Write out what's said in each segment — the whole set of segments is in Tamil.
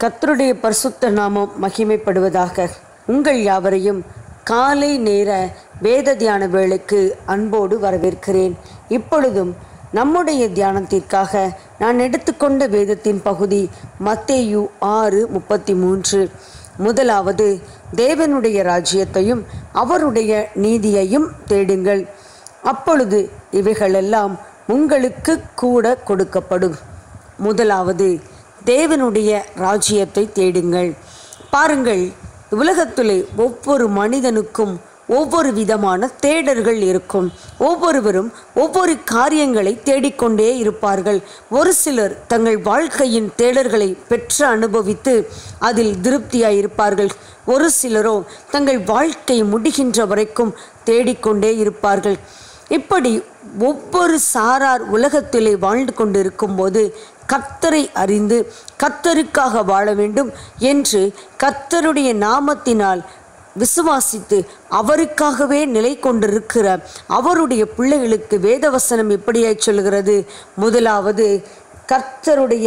கர்த்தருடைய பரிசுத்த நாமம் மகிமைப்படுவதாக உங்கள் யாவரையும் காலை நேர வேத தியான வேளைக்கு அன்போடு வரவேற்கிறேன் இப்பொழுதும் நம்முடைய தியானத்திற்காக நான் எடுத்துக்கொண்ட வேதத்தின் பகுதி மத்தேயு ஆறு முப்பத்தி மூன்று முதலாவது தேவனுடைய ராஜ்யத்தையும் அவருடைய நீதியையும் தேடுங்கள் அப்பொழுது இவைகளெல்லாம் உங்களுக்கு கூட கொடுக்கப்படும் முதலாவது தேவனுடைய ராஜ்யத்தை தேடுங்கள் பாருங்கள் உலகத்திலே ஒவ்வொரு மனிதனுக்கும் ஒவ்வொரு விதமான தேடல்கள் இருக்கும் ஒவ்வொருவரும் ஒவ்வொரு காரியங்களை தேடிக்கொண்டே இருப்பார்கள் ஒரு சிலர் தங்கள் வாழ்க்கையின் தேடல்களை பெற்று அனுபவித்து அதில் திருப்தியாய் இருப்பார்கள் ஒரு சிலரோ தங்கள் வாழ்க்கை முடிகின்ற வரைக்கும் தேடிக்கொண்டே இருப்பார்கள் இப்படி ஒவ்வொரு சாரார் உலகத்திலே வாழ்ந்து கொண்டிருக்கும்போது கர்த்தரை அறிந்து கர்த்தருக்காக வாழ வேண்டும் என்று கர்த்தருடைய நாமத்தினால் விசுவாசித்து அவருக்காகவே நிலை கொண்டிருக்கிற அவருடைய பிள்ளைகளுக்கு வேதவசனம் எப்படியாய் சொல்கிறது முதலாவது கர்த்தருடைய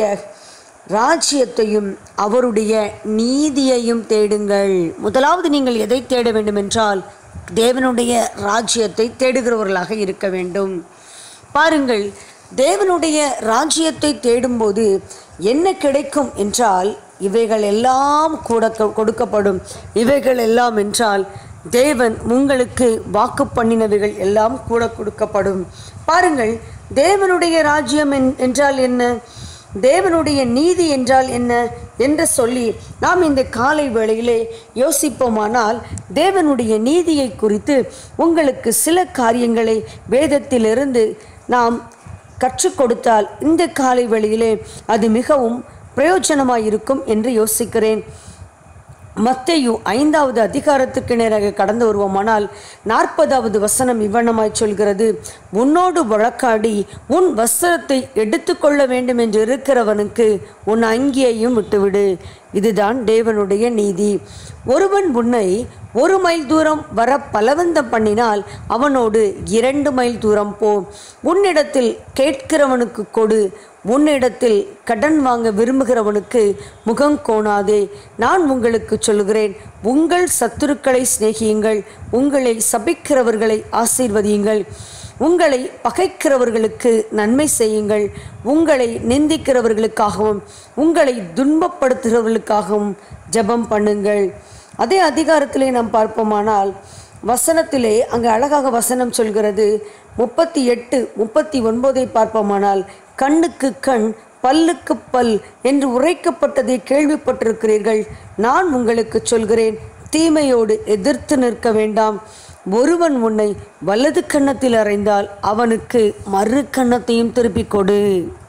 ராஜ்யத்தையும் அவருடைய நீதியையும் தேடுங்கள் முதலாவது நீங்கள் எதை தேட வேண்டும் என்றால் தேவனுடைய ராஜ்யத்தை தேடுகிறவர்களாக இருக்க வேண்டும் பாருங்கள் தேவனுடைய ராஜ்யத்தை தேடும்போது என்ன கிடைக்கும் என்றால் இவைகள் எல்லாம் கூட கொடுக்கப்படும் இவைகள் எல்லாம் என்றால் தேவன் உங்களுக்கு வாக்கு பண்ணினவைகள் எல்லாம் கூட கொடுக்கப்படும் பாருங்கள் தேவனுடைய ராஜ்யம் என்- என்றால் என்ன தேவனுடைய நீதி என்றால் என்ன என்று சொல்லி நாம் இந்த காலை வேளையிலே யோசிப்போமானால் தேவனுடைய நீதியை குறித்து உங்களுக்கு சில காரியங்களை வேதத்திலிருந்து நாம் கற்றுக் கொடுத்தால் இந்த காலை வேளையிலே அது மிகவும் பிரயோஜனமாயிருக்கும் என்று யோசிக்கிறேன் மத்தேயு ஐந்தாவது அதிகாரத்துக்கு நேராக கடந்து வருவோமானால் நாற்பதாவது வசனம் இவ்வண்ணமாய் சொல்கிறது உன்னோடு வழக்காடி உன் வஸ்திரத்தை எடுத்துக்கொள்ள வேண்டும் என்று இருக்கிறவனுக்கு உன் அங்கியையும் விட்டுவிடு இதுதான் தேவனுடைய நீதி ஒருவன் உன்னை ஒரு மைல் தூரம் வர பலவந்தம் பண்ணினால் அவனோடு இரண்டு மைல் தூரம் போ உன்னிடத்தில் கேட்கிறவனுக்கு கொடு உன்னிடத்தில் கடன் வாங்க விரும்புகிறவனுக்கு முகம் கோணாதே நான் உங்களுக்கு சொல்கிறேன் உங்கள் சத்துருக்களை சிநேகியுங்கள் உங்களை சபிக்கிறவர்களை ஆசீர்வதியுங்கள் உங்களை பகைக்கிறவர்களுக்கு நன்மை செய்யுங்கள் உங்களை நிந்திக்கிறவர்களுக்காகவும் உங்களை துன்பப்படுத்துகிறவர்களுக்காகவும் ஜெபம் பண்ணுங்கள் அதே அதிகாரத்திலே நாம் பார்ப்போமானால் வசனத்திலே அங்கே அழகாக வசனம் சொல்கிறது முப்பத்தி எட்டு முப்பத்தி ஒன்பதை பார்ப்போமானால் கண்ணுக்கு கண் பல்லுக்கு பல் என்று உரைக்கப்பட்டதை கேள்விப்பட்டிருக்கிறீர்கள் நான் உங்களுக்கு சொல்கிறேன் தீமையோடு எதிர்த்து நிற்க வேண்டாம் ஒருவன் உன்னை வலது கன்னத்தில் அறைந்தால் அவனுக்கு மறு கன்னத்தையும் திருப்பிக் கொடு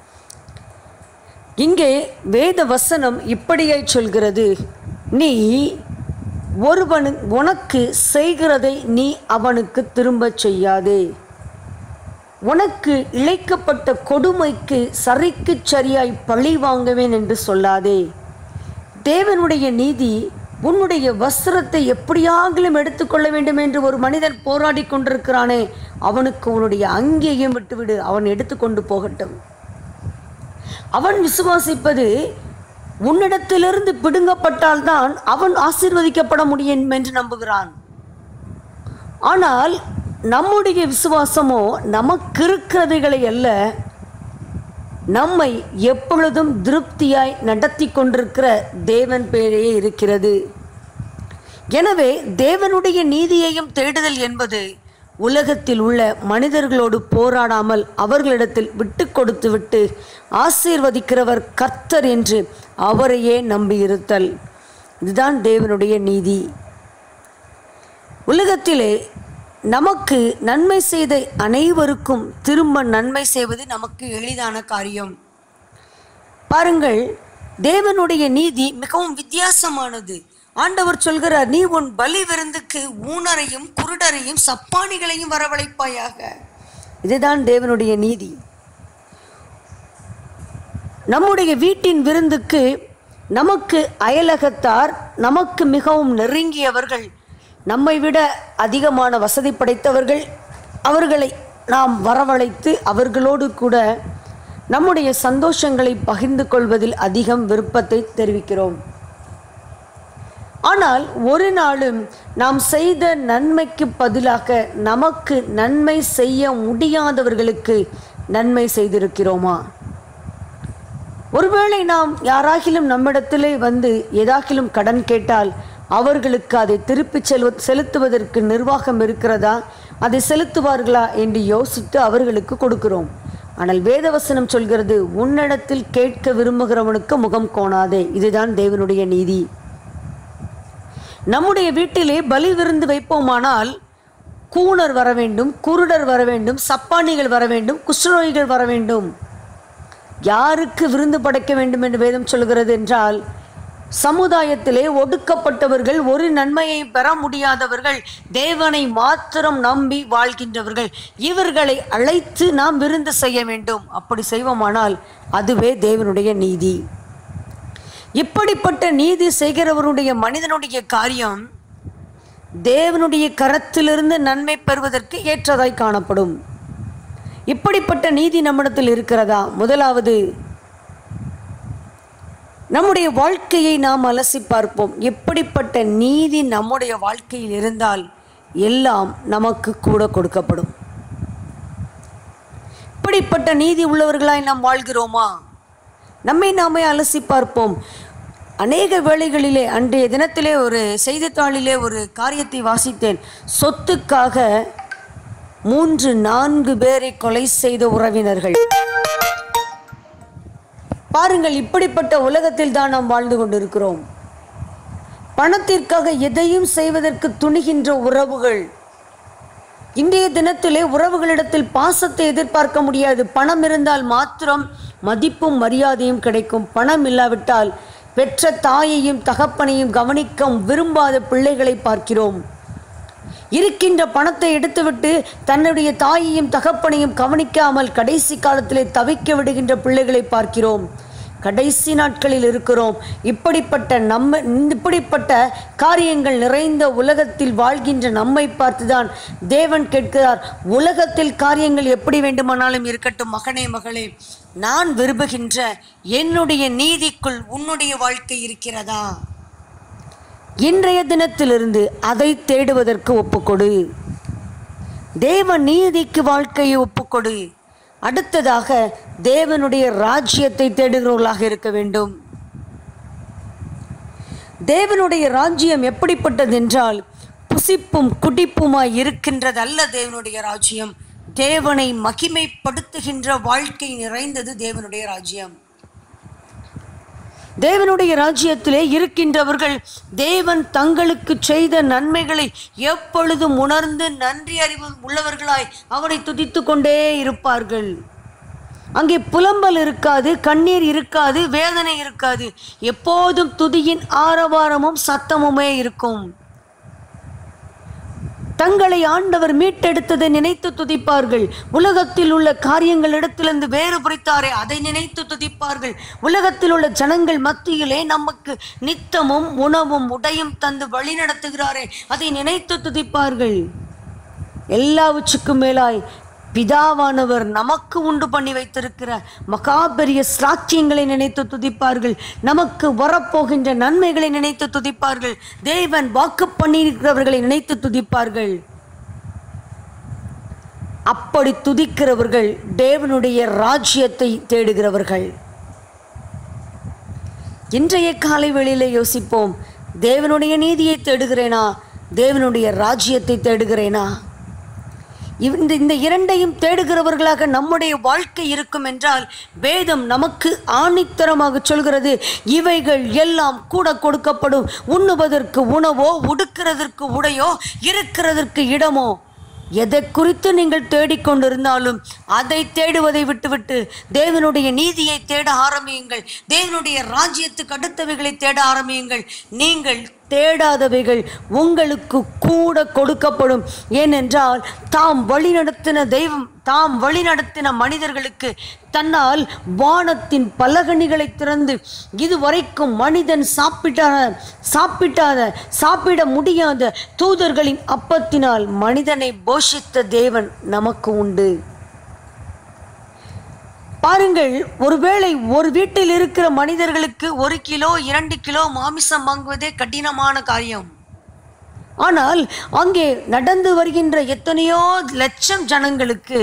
இங்கே வேத வசனம் இப்படியாய் சொல்கிறது நீ ஒருவனு உனக்கு செய்கிறதை நீ அவனுக்கு திரும்பச் செய்யாதே உனக்கு இழைக்கப்பட்ட கொடுமைக்கு சரிக்கு சரியாய் பழி வாங்குவேன் என்று சொல்லாதே தேவனுடைய நீதி உன்னுடைய வஸ்திரத்தை எப்படியாகிலும் எடுத்துக்கொள்ள வேண்டும் என்று ஒரு மனிதன் போராடி கொண்டிருக்கிறானே அவனுக்கு உன்னுடைய அங்கேயும் விட்டுவிடு அவன் எடுத்துக்கொண்டு போகட்டும் அவன் விசுவாசிப்பது உன்னிடத்திலிருந்து பிடுங்கப்பட்டால்தான் அவன் ஆசீர்வதிக்கப்பட முடியும் என்று நம்புகிறான் ஆனால் நம்முடைய விசுவாசமோ நமக்கு இருக்கிறதுகளை அல்ல நம்மை எப்பொழுதும் திருப்தியாய் நடத்தி கொண்டிருக்கிற தேவன் பேரே இருக்கிறது எனவே தேவனுடைய நீதியையும் தேடுதல் என்பது உலகத்தில் உள்ள மனிதர்களோடு போராடாமல் அவர்களிடத்தில் விட்டு கொடுத்து விட்டு ஆசீர்வதிக்கிறவர் கர்த்தர் என்று அவரையே நம்பியிருத்தல் இதுதான் தேவனுடைய நீதி உலகத்திலே நமக்கு நன்மை செய்த அனைவருக்கும் திரும்ப நன்மை செய்வது நமக்கு எளிதான காரியம் பாருங்கள் தேவனுடைய நீதி மிகவும் வித்தியாசமானது ஆண்டவர் சொல்கிறார் நீ உன் பலி விருந்துக்கு ஊனரையும் குருடரையும் சப்பானிகளையும் வரவழைப்பாயாக இதுதான் தேவனுடைய நீதி நம்முடைய வீட்டின் விருந்துக்கு நமக்கு அயலகத்தார் நமக்கு மிகவும் நெருங்கியவர்கள் நம்மை விட அதிகமான வசதி படைத்தவர்கள் அவர்களை நாம் வரவழைத்து அவர்களோடு கூட நம்முடைய சந்தோஷங்களை பகிர்ந்து கொள்வதில் அதிகம் விருப்பத்தை தெரிவிக்கிறோம் ஆனால் ஒரு நாளும் நாம் செய்த நன்மைக்கு பதிலாக நமக்கு நன்மை செய்ய முடியாதவர்களுக்கு நன்மை செய்திருக்கிறோமா ஒருவேளை நாம் யாராகிலும் நம்மிடத்திலே வந்து ஏதாகிலும் கடன் கேட்டால் அவர்களுக்கு அதை திருப்பிச் செலு செலுத்துவதற்கு நிர்வாகம் இருக்கிறதா அதை செலுத்துவார்களா என்று யோசித்து அவர்களுக்கு கொடுக்கிறோம் ஆனால் வேதவசனம் சொல்கிறது உன்னிடத்தில் கேட்க விரும்புகிறவனுக்கு முகம் கோணாதே இதுதான் தேவனுடைய நீதி நம்முடைய வீட்டிலே பலி விருந்து வைப்போமானால் கூணர் வர வேண்டும் குருடர் வர வேண்டும் சப்பானிகள் வர வேண்டும் குஷ்ணரோகிகள் வர வேண்டும் யாருக்கு விருந்து படைக்க வேண்டும் என்று வேதம் சொல்கிறது என்றால் சமுதாயத்திலே ஒடுக்கப்பட்டவர்கள் ஒரு நன்மையை பெற முடியாதவர்கள் தேவனை மாத்திரம் நம்பி வாழ்கின்றவர்கள் இவர்களை அழைத்து நாம் விருந்து செய்ய வேண்டும் அப்படி செய்வோமானால் அதுவே தேவனுடைய நீதி இப்படிப்பட்ட நீதி செய்கிறவருடைய மனிதனுடைய காரியம் தேவனுடைய கரத்திலிருந்து நன்மை பெறுவதற்கு ஏற்றதாய் காணப்படும் இப்படிப்பட்ட நீதி நம்மிடத்தில் இருக்கிறதா முதலாவது நம்முடைய வாழ்க்கையை நாம் அலசி பார்ப்போம் எப்படிப்பட்ட நீதி நம்முடைய வாழ்க்கையில் இருந்தால் எல்லாம் நமக்கு கூட கொடுக்கப்படும் இப்படிப்பட்ட நீதி உள்ளவர்களாய் நாம் வாழ்கிறோமா நம்மை நாமே அலசி பார்ப்போம் அநேக வேளைகளிலே அன்றைய தினத்திலே ஒரு செய்தித்தாளிலே ஒரு காரியத்தை வாசித்தேன் சொத்துக்காக மூன்று நான்கு பேரை கொலை செய்த உறவினர்கள் பாருங்கள் இப்படிப்பட்ட உலகத்தில் தான் நாம் வாழ்ந்து கொண்டிருக்கிறோம் பணத்திற்காக எதையும் செய்வதற்கு துணிகின்ற உறவுகள் இன்றைய தினத்திலே உறவுகளிடத்தில் பாசத்தை எதிர்பார்க்க முடியாது பணம் இருந்தால் மாத்திரம் மதிப்பும் மரியாதையும் கிடைக்கும் பணம் இல்லாவிட்டால் பெற்ற தாயையும் தகப்பனையும் கவனிக்க விரும்பாத பிள்ளைகளை பார்க்கிறோம் இருக்கின்ற பணத்தை எடுத்துவிட்டு தன்னுடைய தாயையும் தகப்பனையும் கவனிக்காமல் கடைசி காலத்திலே தவிக்க விடுகின்ற பிள்ளைகளை பார்க்கிறோம் கடைசி நாட்களில் இருக்கிறோம் இப்படிப்பட்ட நம்ம இப்படிப்பட்ட காரியங்கள் நிறைந்த உலகத்தில் வாழ்கின்ற நம்மை பார்த்துதான் தேவன் கேட்கிறார் உலகத்தில் காரியங்கள் எப்படி வேண்டுமானாலும் இருக்கட்டும் மகனே மகளே நான் விரும்புகின்ற என்னுடைய நீதிக்குள் உன்னுடைய வாழ்க்கை இருக்கிறதா இன்றைய தினத்திலிருந்து அதை தேடுவதற்கு ஒப்புக்கொடு தேவ நீதிக்கு வாழ்க்கையை ஒப்புக்கொடு அடுத்ததாக தேவனுடைய ராஜ்யத்தை தேடுகிறவர்களாக இருக்க வேண்டும் தேவனுடைய ராஜ்யம் எப்படிப்பட்டது என்றால் புசிப்பும் குடிப்புமாய் இருக்கின்றதல்ல தேவனுடைய ராஜ்யம் தேவனை மகிமைப்படுத்துகின்ற வாழ்க்கை நிறைந்தது தேவனுடைய ராஜ்யம் தேவனுடைய ராஜ்யத்திலே இருக்கின்றவர்கள் தேவன் தங்களுக்கு செய்த நன்மைகளை எப்பொழுதும் உணர்ந்து நன்றி அறிவு உள்ளவர்களாய் அவனை துதித்து கொண்டே இருப்பார்கள் அங்கே புலம்பல் இருக்காது கண்ணீர் இருக்காது வேதனை இருக்காது எப்போதும் துதியின் ஆரவாரமும் சத்தமுமே இருக்கும் தங்களை ஆண்டவர் மீட்டெடுத்ததை நினைத்து துதிப்பார்கள் உலகத்தில் உள்ள காரியங்களிடத்திலிருந்து வேறு புரித்தாரே அதை நினைத்து துதிப்பார்கள் உலகத்தில் உள்ள ஜனங்கள் மத்தியிலே நமக்கு நித்தமும் உணவும் உடையும் தந்து வழி நடத்துகிறாரே அதை நினைத்து துதிப்பார்கள் எல்லாவற்றுக்கும் மேலாய் பிதாவானவர் நமக்கு உண்டு பண்ணி வைத்திருக்கிற மகா பெரிய சாட்சியங்களை நினைத்து துதிப்பார்கள் நமக்கு வரப்போகின்ற நன்மைகளை நினைத்து துதிப்பார்கள் தேவன் வாக்கு பண்ணியிருக்கிறவர்களை நினைத்து துதிப்பார்கள் அப்படி துதிக்கிறவர்கள் தேவனுடைய ராஜ்யத்தை தேடுகிறவர்கள் இன்றைய காலை வேளையிலே யோசிப்போம் தேவனுடைய நீதியை தேடுகிறேனா தேவனுடைய ராஜ்யத்தை தேடுகிறேனா இந்த இந்த இரண்டையும் தேடுகிறவர்களாக நம்முடைய வாழ்க்கை இருக்கும் என்றால் வேதம் நமக்கு ஆணித்தரமாக சொல்கிறது இவைகள் எல்லாம் கூட கொடுக்கப்படும் உண்ணுவதற்கு உணவோ உடுக்கிறதற்கு உடையோ இருக்கிறதற்கு இடமோ எதை குறித்து நீங்கள் தேடிக்கொண்டிருந்தாலும் அதை தேடுவதை விட்டுவிட்டு தேவனுடைய நீதியை தேட ஆரம்பியுங்கள் தேவனுடைய ராஜ்யத்துக்கு அடுத்தவைகளை தேட ஆரம்பியுங்கள் நீங்கள் தேடாதவைகள் உங்களுக்கு கூட கொடுக்கப்படும் ஏனென்றால் தாம் வழிநடத்தின தெய்வம் தாம் வழிநடத்தின மனிதர்களுக்கு தன்னால் வானத்தின் பலகணிகளை திறந்து இதுவரைக்கும் மனிதன் சாப்பிட்டாத சாப்பிட்டாத சாப்பிட முடியாத தூதர்களின் அப்பத்தினால் மனிதனை போஷித்த தேவன் நமக்கு உண்டு பாருங்கள் ஒருவேளை ஒரு வீட்டில் இருக்கிற மனிதர்களுக்கு ஒரு கிலோ இரண்டு கிலோ மாமிசம் வாங்குவதே கடினமான காரியம் ஆனால் அங்கே நடந்து வருகின்ற எத்தனையோ லட்சம் ஜனங்களுக்கு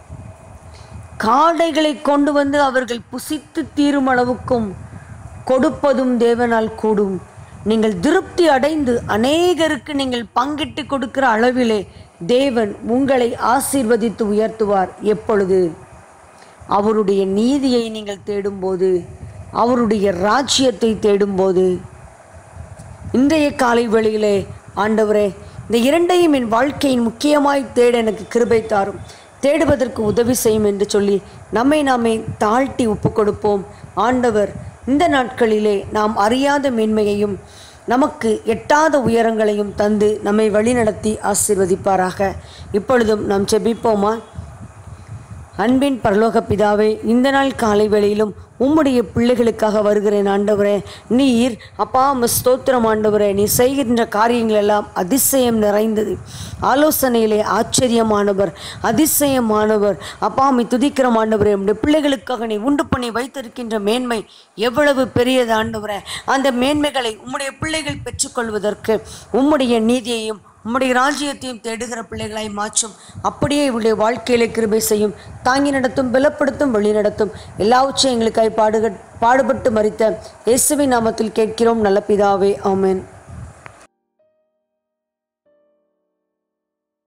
காடைகளை கொண்டு வந்து அவர்கள் புசித்து தீரும் அளவுக்கும் கொடுப்பதும் தேவனால் கூடும் நீங்கள் திருப்தி அடைந்து அநேகருக்கு நீங்கள் பங்கிட்டு கொடுக்கிற அளவிலே தேவன் உங்களை ஆசீர்வதித்து உயர்த்துவார் எப்பொழுது அவருடைய நீதியை நீங்கள் தேடும்போது அவருடைய ராஜ்யத்தை தேடும்போது இன்றைய காலை வேளையிலே ஆண்டவரே இந்த இரண்டையும் என் வாழ்க்கையின் முக்கியமாய் தேட எனக்கு கிருபை தாரும் தேடுவதற்கு உதவி செய்யும் என்று சொல்லி நம்மை நாமே தாழ்த்தி ஒப்பு கொடுப்போம் ஆண்டவர் இந்த நாட்களிலே நாம் அறியாத மேன்மையையும் நமக்கு எட்டாத உயரங்களையும் தந்து நம்மை வழிநடத்தி ஆசீர்வதிப்பாராக இப்பொழுதும் நாம் செபிப்போமா அன்பின் பரலோக பிதாவே இந்த நாள் காலை வேளையிலும் உம்முடைய பிள்ளைகளுக்காக வருகிறேன் ஆண்டவரே நீர் அப்பா உம்மை ஸ்தோத்திரம் ஆண்டவரே நீ செய்கின்ற காரியங்கள் எல்லாம் அதிசயம் நிறைந்தது ஆலோசனையிலே ஆச்சரியமானவர் அதிசயமானவர் அப்பா உம்மை துதிக்கிற ஆண்டவரே உம்முடைய பிள்ளைகளுக்காக நீ உண்டு பண்ணி வைத்திருக்கின்ற மேன்மை எவ்வளவு பெரியது ஆண்டவரே அந்த மேன்மைகளை உம்முடைய பிள்ளைகள் பெற்றுக்கொள்வதற்கு உம்முடைய நீதியையும் உம்முடைய ராஜ்யத்தையும் தேடுகிற பிள்ளைகளாய் மாற்றும் அப்படியே இவருடைய வாழ்க்கையிலே கிருபை செய்யும் தாங்கி நடத்தும் பலப்படுத்தும் வழி நடத்தும் எல்லாவற்றையும் எங்களுக்காய் பாடுக பாடுபட்டு மறித்த இயேசுவின் நாமத்தில் கேட்கிறோம் நல்ல பிதாவே ஆமென்